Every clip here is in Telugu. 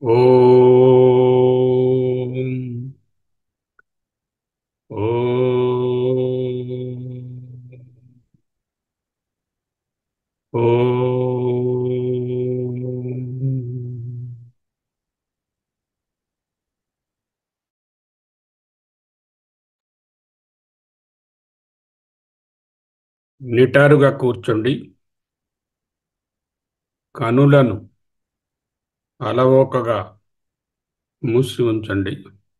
ఓం ఓం ఓం నిటారుగా కూర్చోండి కనులను అలవోకగా మూసి ఉంచండి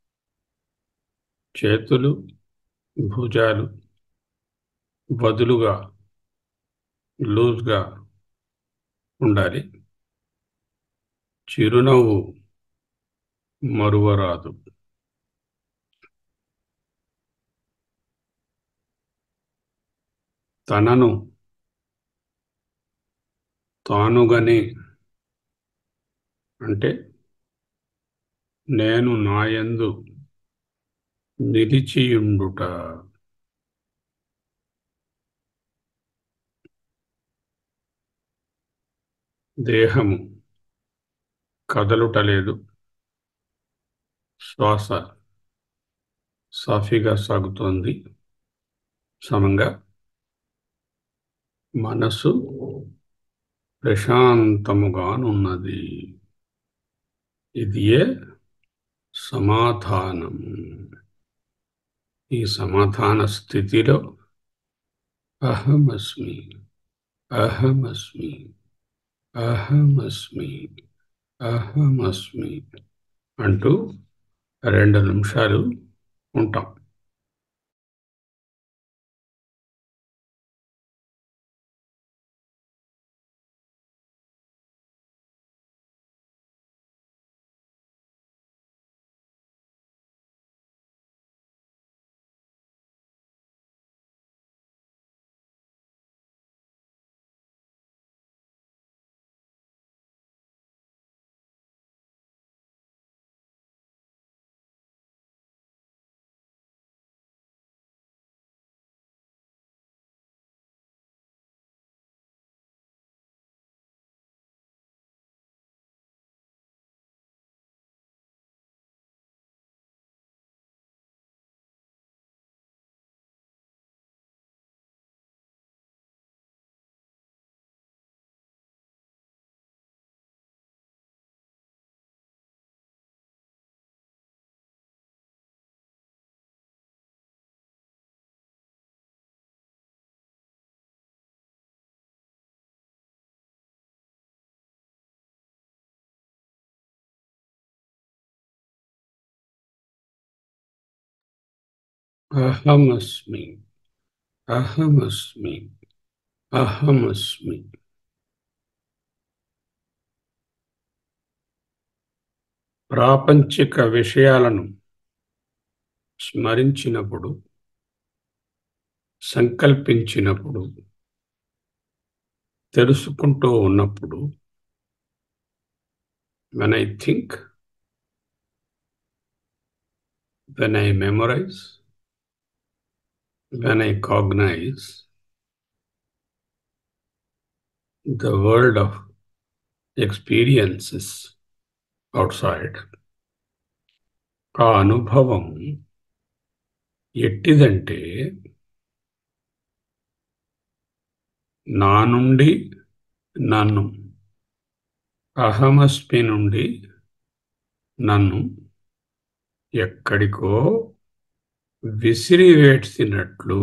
చేతులు భుజాలు వదులుగా లూజ్గా ఉండాలి చిరునవ్వు మరువరాదు తనను తానుగానే అంటే నేను నాయందు నిలిచియుండుట దేహము కదలుటలేదు శ్వాస సాఫీగా సాగుతోంది సమంగా మనసు ప్రశాంతముగానున్నది ఇది ఏ సమాధానం ఈ సమాధాన స్థితిలో అహమస్మి అహమస్మి అహమస్మి అహమస్మి అంటూ రెండు నిమిషాలు ఉంటాం అహమస్మి అహమస్మి అహమస్మి ప్రాపంచిక విషయాలను స్మరించినప్పుడు సంకల్పించినప్పుడు తెలుసుకుంటూ ఉన్నప్పుడు when I think when I memorize when I cognize the world of experiences outside, ఆ అనుభవం ఎట్టిదంటే నా నుండి నన్ను అహమస్మి నుండి నన్ను ఎక్కడికో విసిరివేసినట్లు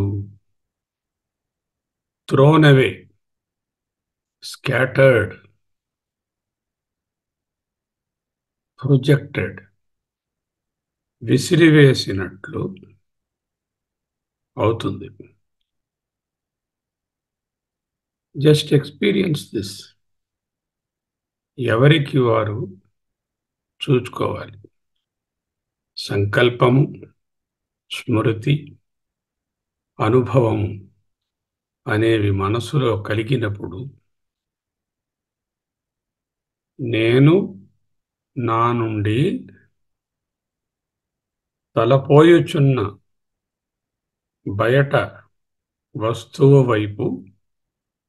థ్రోన్ అవే స్కాటర్డ్ ప్రొజెక్టెడ్ విసిరివేసినట్లు అవుతుంది జస్ట్ ఎక్స్పీరియన్స్ దిస్ ఎవరికి వారు చూచుకోవాలి సంకల్పము స్మృతి అనుభవము అనేవి మనసులో కలిగినప్పుడు నేను నా నుండి తలపోయుచున్న బయట వస్తువు వైపు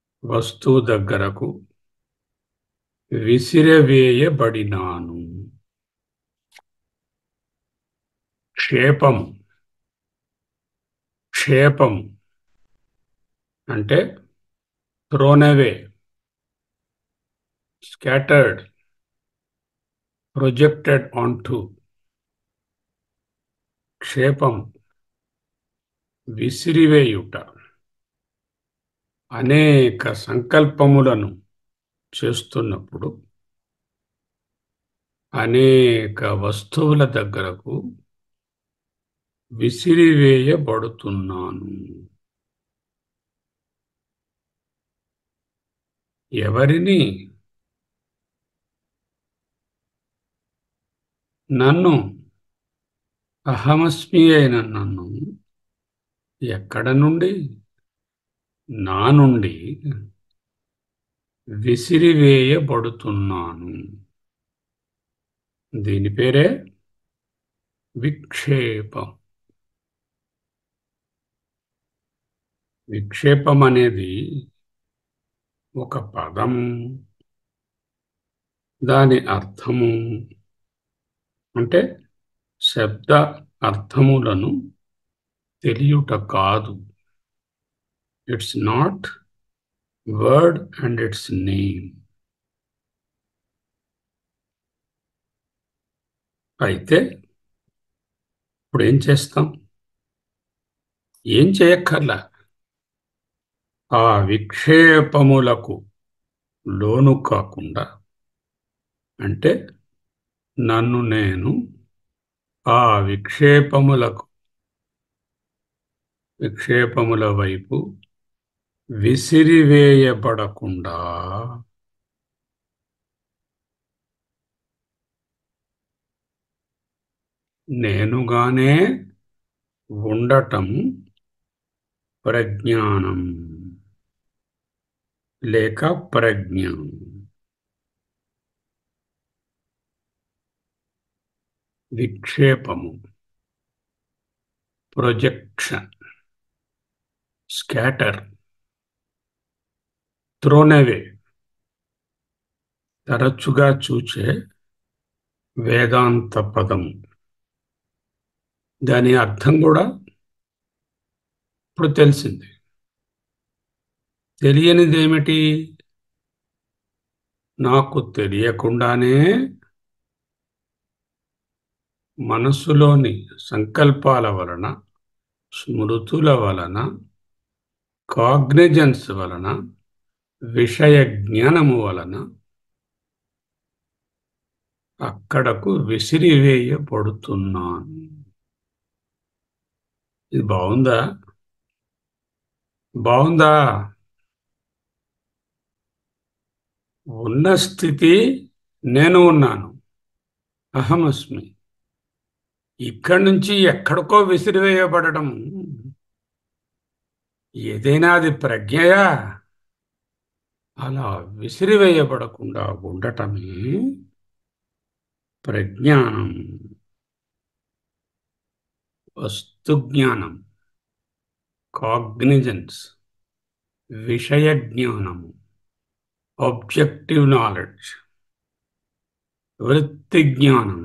వస్తువు దగ్గరకు విసిరవేయబడినాను క్షేపం క్షేపం అంటే thrown away scattered projected onto క్షేపం విసిరివేయుట అనేక సంకల్పములను చేస్తున్నప్పుడు అనేక వస్తువుల దగ్గరకు విసిరివేయబడుతున్నాను ఎవరిని నన్ను అహమస్మి అయిన నన్ను ఎక్కడ నుండి నా నుండి విసిరివేయబడుతున్నాను దీని పేరే విక్షేపం విక్షేపం అనేది ఒక పదం దాని అర్థము అంటే శబ్ద అర్థములను తెలియుట కాదు it's not word and it's name అయితే ఇప్పుడు ఏం చేస్తాం ఏం చేయక్కర్లా ఆ విక్షేపములకు లోను కాకుండా అంటే నన్ను నేను ఆ విక్షేపములకు విక్షేపముల వైపు విసిరివేయబడకుండా నేనుగానే ఉండటం ప్రజ్ఞానం లేక ప్రజ్ఞం విక్షేపము ప్రొజెక్షన్ స్కాటర్ త్రోనవే తరచుగా చూచే వేదాంత పదము దాని అర్థం కూడా ఇప్పుడు తెలిసింది తెలియనిదేమిటి నాకు తెలియకుండానే మనస్సులోని సంకల్పాల వలన స్మృతుల వలన కాగ్నిజన్స్ వలన విషయ జ్ఞానము వలన అక్కడకు విసిరివేయబడుతున్నాను ఇది బాగుందా బాగుందా ఉన్న స్థితి నేను ఉన్నాను అహమస్మి ఇక్కడి నుంచి ఎక్కడికో విసిరివేయబడటం ఏదైనా అది ప్రజ్ఞయా అలా విసిరివేయబడకుండా ఉండటమే ప్రజ్ఞానం వస్తుజ్ఞానం కాగ్నిజెన్స్ విషయ జ్ఞానము ఆబ్జెక్టివ్ నాలెడ్జ్ వృత్తి జ్ఞానము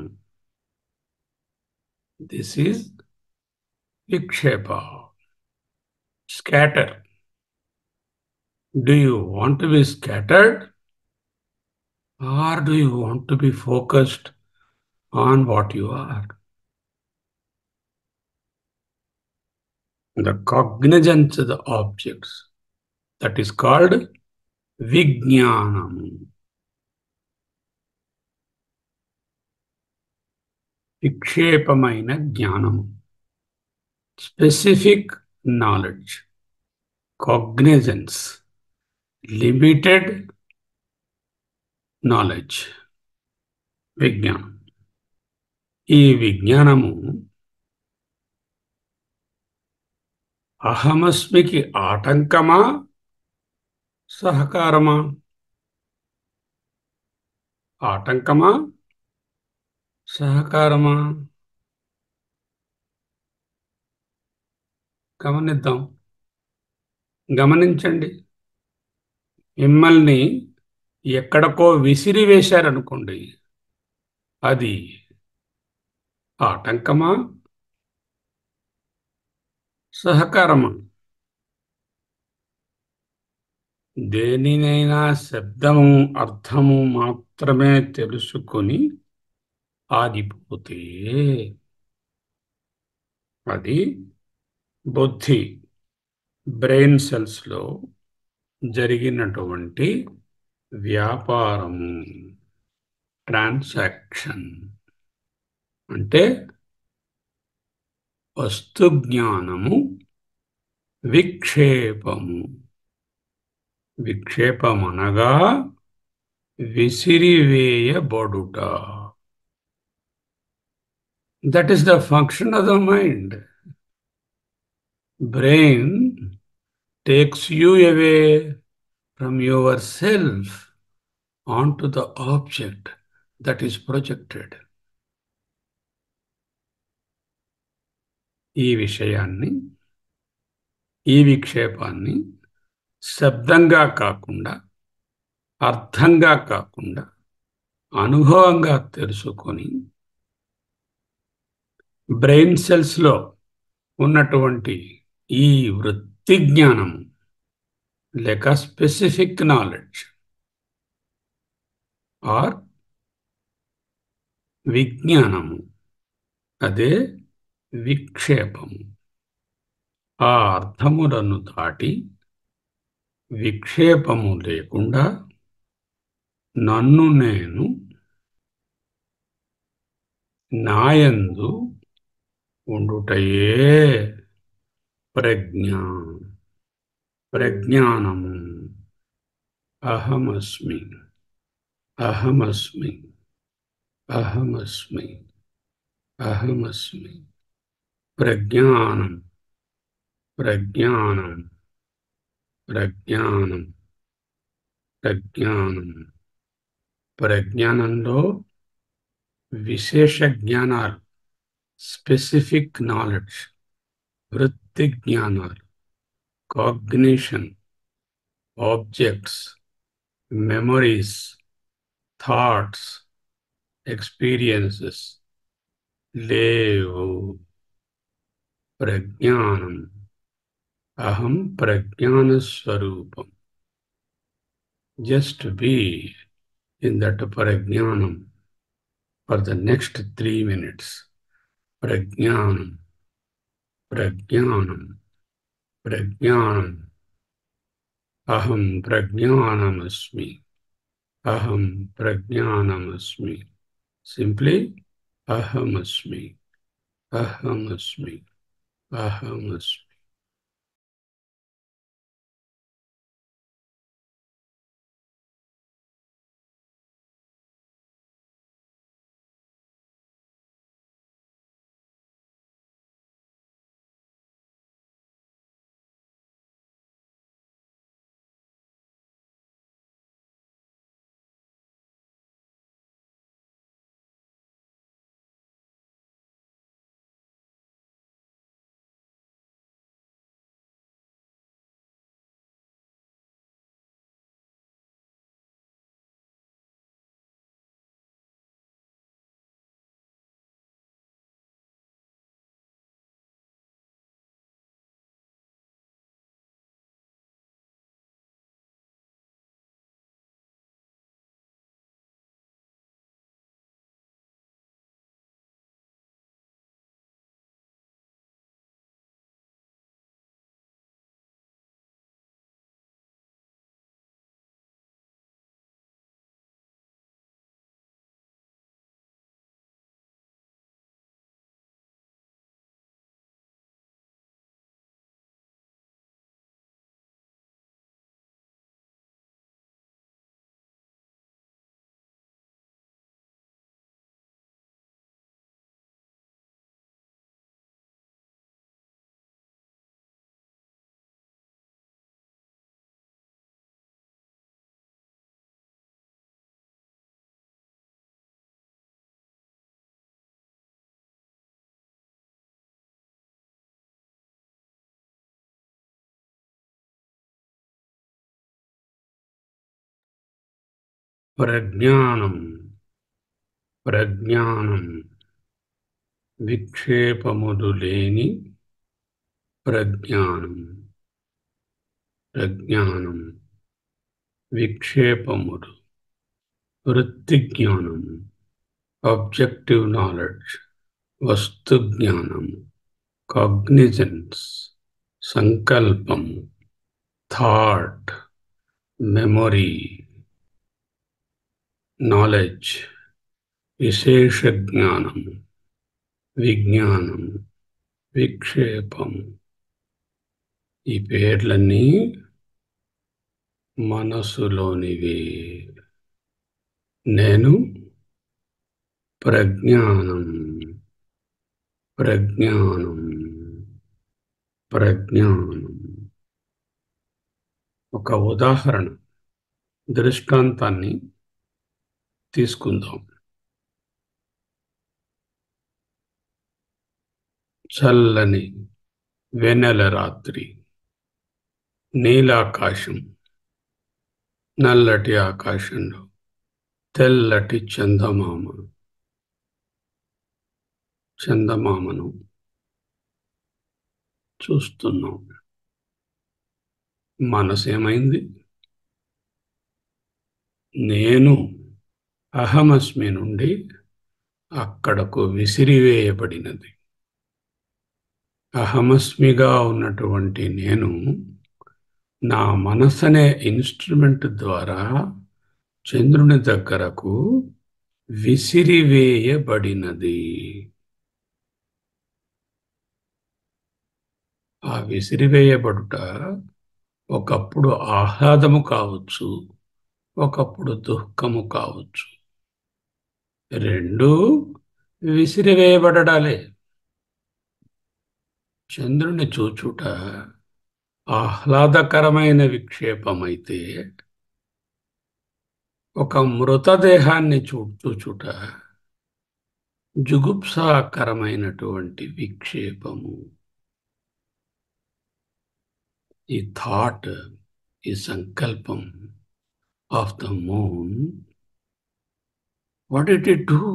దిస్ ఈజ్ విక్షేప scatter Do you want to be scattered? Or do you want to be focused on what you are? The cognizance of the objects. That is called Vijnanam. విక్షేపమైన జ్ఞానము specific knowledge cognizance limited knowledge విజ్ఞానం ఈ విజ్ఞానము అహమస్మికి ఆటంకమా సహకారమా ఆటంకమా సహకారమా గమనిద్దాం గమనించండి మిమ్మల్ని ఎక్కడికో విసిరివేశారనుకోండి అది ఆటంకమా సహకారము దేనినైనా శబ్దము అర్థము మాత్రమే తెలుసుకొని ఆగిపోతే అది బుద్ధి బ్రెయిన్ సెల్స్లో జరిగినటువంటి వ్యాపారము ట్రాన్సాక్షన్ అంటే వస్తు జ్ఞానము విక్షేపము విక్షేపమనగా విసిరివేయబడుట that is the function of the mind brain takes you away from yourself onto the object that is projected ఈ విషయాన్ని ఈ విక్షేపాన్ని శబ్దంగా కాకుండా అర్థంగా కాకుండా అనుభవంగా తెలుసుకొని బ్రెయిన్ సెల్స్లో ఉన్నటువంటి ఈ వృత్తి జ్ఞానం లేక స్పెసిఫిక్ నాలెడ్జ్ ఆర్ విజ్ఞానము అదే విక్షేపము ఆ అర్థములను దాటి విక్షేపము లేకుండా నన్ను నేను నాయందు ఉండుటయే ప్రజ్ఞ ప్రజ్ఞానము అహమస్మి అహమస్మి అహమస్మి అహమస్మి ప్రజ్ఞానం ప్రజ్ఞానం ప్రజ్ఞానం ప్రజ్ఞానం ప్రజ్ఞానంలో విశేష జ్ఞానాలు స్పెసిఫిక్ నాలెడ్జ్ వృత్తి జ్ఞానాలు cognition objects memories thoughts experiences లేవు ప్రజ్ఞానం అహం ప్రజ్ఞానస్వరూపం జస్ట్ బీ ఇన్ దట్ ప్రజ్ఞానం for the next three minutes ప్రజ్ఞానం ప్రజ్ఞానం ప్రజ్ఞానం అహం ప్రజ్ఞానమస్మి అహం ప్రజ్ఞానమస్మి సింప్లీ అహమస్మి అహమస్మి అహమస్మి ప్రజ్ఞానం ప్రజ్ఞానం విక్షేపములు లేని ప్రజ్ఞానం ప్రజ్ఞానం విక్షేపములు వృత్తి జ్ఞానం ఆబ్జెక్టివ్ నాలెడ్జ్ వస్తు జ్ఞానం కాగ్నిజెన్స్ సంకల్పము థాట్ మెమొరీ నాలెడ్జ్ విశేష జ్ఞానం విజ్ఞానం విక్షేపం ఈ పేర్లన్నీ మనసులోనివే నేను ప్రజ్ఞానం ప్రజ్ఞానం ప్రజ్ఞానం ఒక ఉదాహరణ దృష్టాంతాన్ని తీసుకుందాం చల్లని వెన్నెల రాత్రి నీలాకాశం నల్లటి ఆకాశంలో తెల్లటి చందమామ చందమామను చూస్తున్నాం మనసేమైంది నేను అహమస్మి నుండి అక్కడకు విసిరివేయబడినది అహమస్మిగా ఉన్నటువంటి నేను నా మనసనే ఇన్స్ట్రుమెంట్ ద్వారా చంద్రుని దగ్గరకు విసిరివేయబడినది ఆ విసిరివేయబడుట ఒకప్పుడు ఆహ్లాదము కావచ్చు ఒకప్పుడు దుఃఖము కావచ్చు రెండు విసిరివేయబడాలే చంద్రుని చూచుట ఆహ్లాదకరమైన విక్షేపమైతే ఒక మృతదేహాన్ని చూ చూచుట జుగుప్సాకరమైనటువంటి విక్షేపము ఈ థాట్ ఈ సంకల్పం of the moon what it it do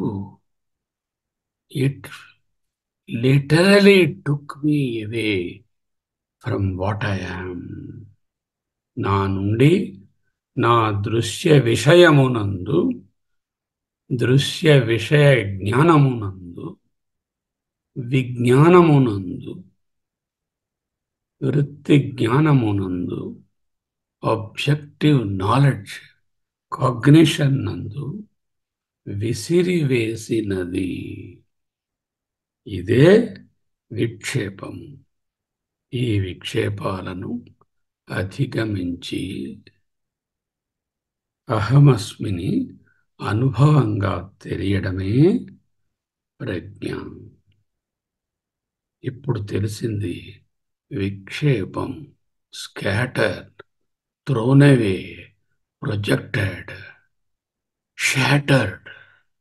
it literally took me away from what I am నా నుండి నా దృశ్య విషయమునందు దృశ్య విషయ జ్ఞానమునందు విజ్ఞానమునందు వృత్తి జ్ఞానమునందు ఆబ్జెక్టివ్ నాలెడ్జ్ కాగ్నిషన్ నందు విసిరివేసినది ఇదే విక్షేపము ఈ విక్షేపాలను అధిగమించి అహమస్మిని అనుభవంగా తెలియడమే ప్రజ్ఞ ఇప్పుడు తెలిసింది విక్షేపం scatter thrown away projected shattered.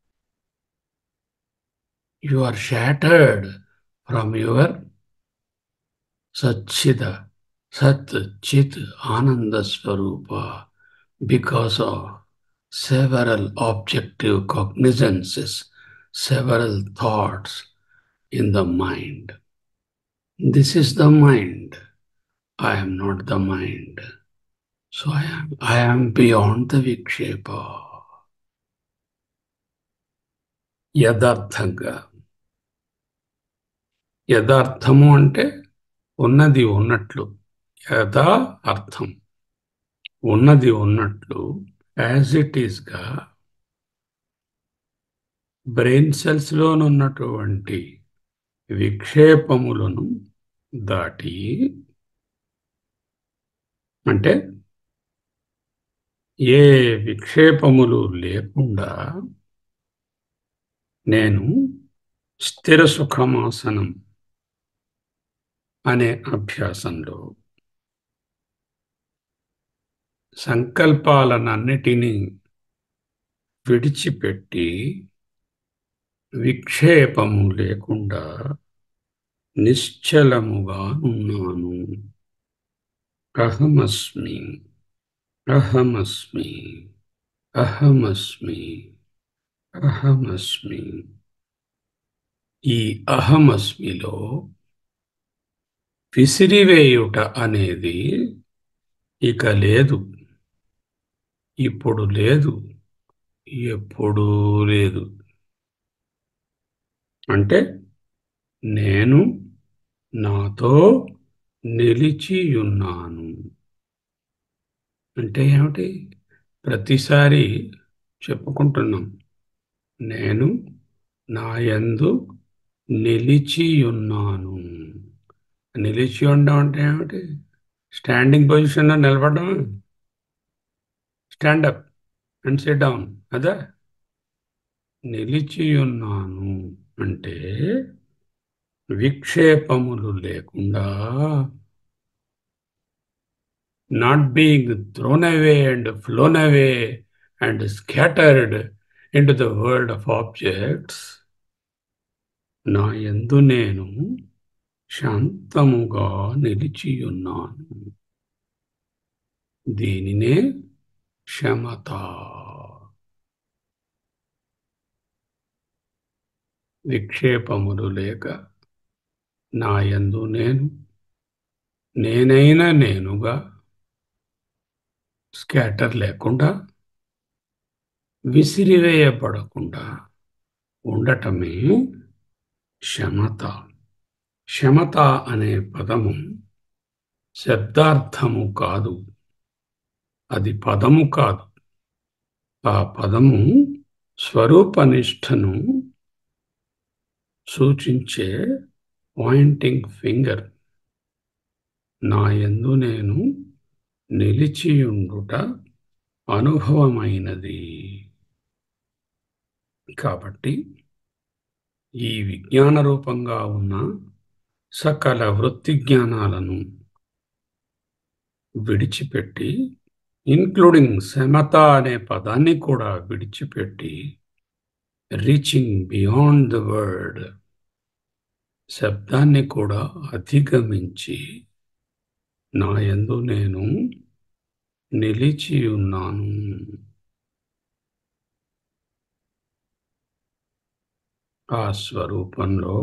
You are shattered from your Satchida, Sat Chit Ananda Swarupa because of several objective cognizances, several thoughts in the mind. This is the mind. I am not the mind. So I am, I am beyond the vikshepa. యథార్థంగా యథార్థము అంటే ఉన్నది ఉన్నట్లు యథా అర్థం ఉన్నది ఉన్నట్లు యాజ్ ఇట్ ఈస్గా బ్రెయిన్ సెల్స్లోనున్నటువంటి విక్షేపములను దాటి అంటే ఏ విక్షేపములు లేకుండా నేను స్థిర సుఖమాసనం అనే అభ్యాసంలో సంకల్పాలనన్నిటినీ విడిచిపెట్టి విక్షేపము లేకుండా నిశ్చలముగా ఉన్నాను అహమస్మి అహమస్మి అహమస్మి అహమస్మి. ఈ అహమస్మిలో విసిరివేయుట అనేది ఇక లేదు ఇప్పుడు లేదు ఎప్పుడూ లేదు అంటే నేను నాతో నిలిచియున్నాను అంటే ఏమిటి ప్రతిసారి చెప్పుకుంటున్నాం నేను నా యందు నిలిచియున్నాను నిలిచి ఉండడం అంటే ఏమిటి స్టాండింగ్ పొజిషన్లో నిలబడడం స్టాండప్ అండ్ సిట్ డౌన్ అదే నిలిచియున్నాను అంటే విక్షేపములు లేకుండా not being thrown away and flown away and scattered into the world of objects నా యందు నేను శాంతముగా నిలిచియున్నాను దీనినే క్షమత విక్షేపములు లేక నాయందు నేను నేనైనా నేనుగా స్కాటర్ లేకుండా విసిరివేయబడకుండా ఉండటమే క్షమత క్షమత అనే పదము శబ్దార్థము కాదు అది పదము కాదు ఆ పదము స్వరూపనిష్టను సూచించే పాయింటింగ్ ఫింగర్ నా యందు నేను నిలిచియుండుట అనుభవమైనది కాబట్టి ఈ విజ్ఞాన రూపంగా ఉన్న సకల వృత్తి జ్ఞానాలను విడిచిపెట్టి ఇన్క్లూడింగ్ సమత అనే పదాన్ని కూడా విడిచిపెట్టి రీచింగ్ బియాండ్ ద వర్డ్ శబ్దాన్ని కూడా అధిగమించి నా యందు నేను నిలిచి ఉన్నాను ఆ స్వరూపంలో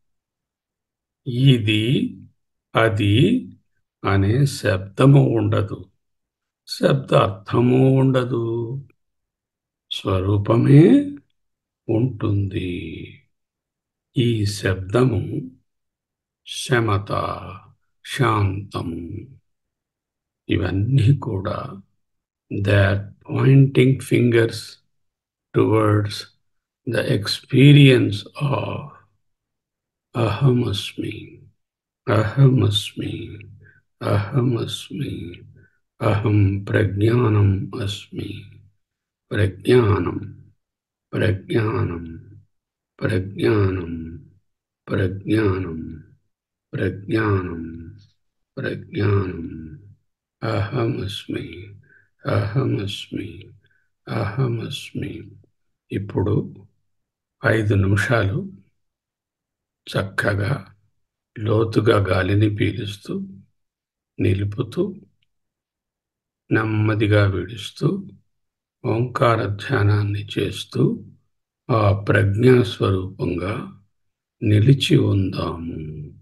ఇది అది అనే శబ్దము ఉండదు శబ్దార్థము ఉండదు స్వరూపమే ఉంటుంది ఈ శబ్దము శమత శాంతం ఇవన్నీ కూడా that pointing fingers towards the experience of అహమస్మి అహమస్మి అహమస్మి అహం ప్రజ్ఞానం అస్మి ప్రజ్ఞానం ప్రజ్ఞానం ప్రజ్ఞానం ప్రజ్ఞానం ప్రజ్ఞానం ప్రజ్ఞానం అహమస్మి అహమస్మి అహమస్మి ఇప్పుడు ఐదు నిమిషాలు చక్కగా లోతుగా గాలిని పీలుస్తూ నిలుపుతూ నెమ్మదిగా విడుస్తూ ఓంకార ధ్యానాన్ని చేస్తూ ఆ ప్రజ్ఞా స్వరూపంగా నిలిచి ఉందాము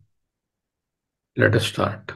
లెట్ స్టార్ట్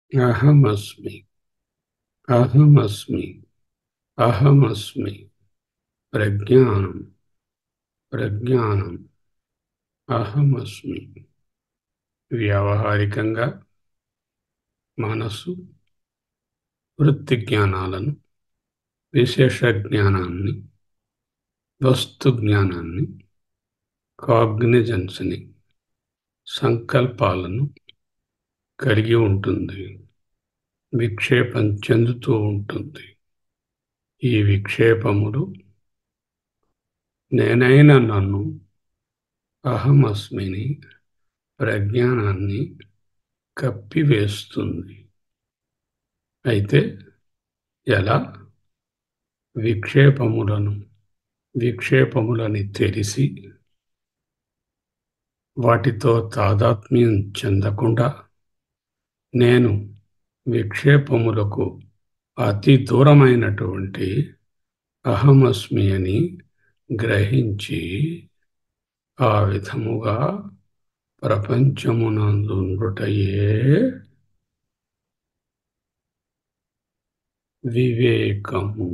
అహమస్మి అహమస్మి అహమస్మి ప్రజ్ఞానం ప్రజ్ఞానం అహమస్మి వ్యావహారికంగా మనసు వృత్తి జ్ఞానాలను విశేష జ్ఞానాన్ని వస్తు జ్ఞానాన్ని కాగ్నిజెన్స్ని సంకల్పాలను కలిగి ఉంటుంది విక్షేపం చెందుతూ ఉంటుంది ఈ విక్షేపములు నేనైన నన్ను అహమస్మిని ప్రజ్ఞానాన్ని కప్పివేస్తుంది అయితే ఎలా విక్షేపములను విక్షేపములని తెలిసి వాటితో తాదాత్మ్యం చెందకుండా నేను విక్షేపములకు అతి దూరమైనటువంటి అహమస్మి అని గ్రహించి ఆ విధముగా ప్రపంచమునందుండుటయే వివేకము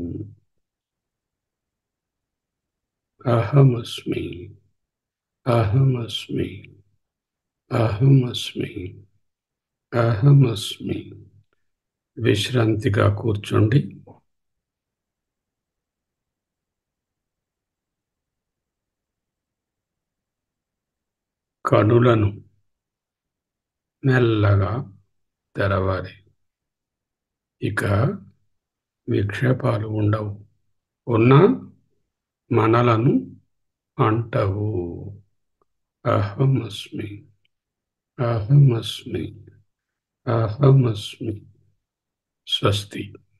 అహమస్మి అహమస్మి అహమస్మి అహమస్మి విశ్రాంతిగా కూర్చోండి కనులను మెల్లగా తెరవాలి ఇక విక్షేపాలు ఉండవు ఉన్నా మనలను అంటవు అహమస్మి అహమస్మి అహమస్మి స్వస్తి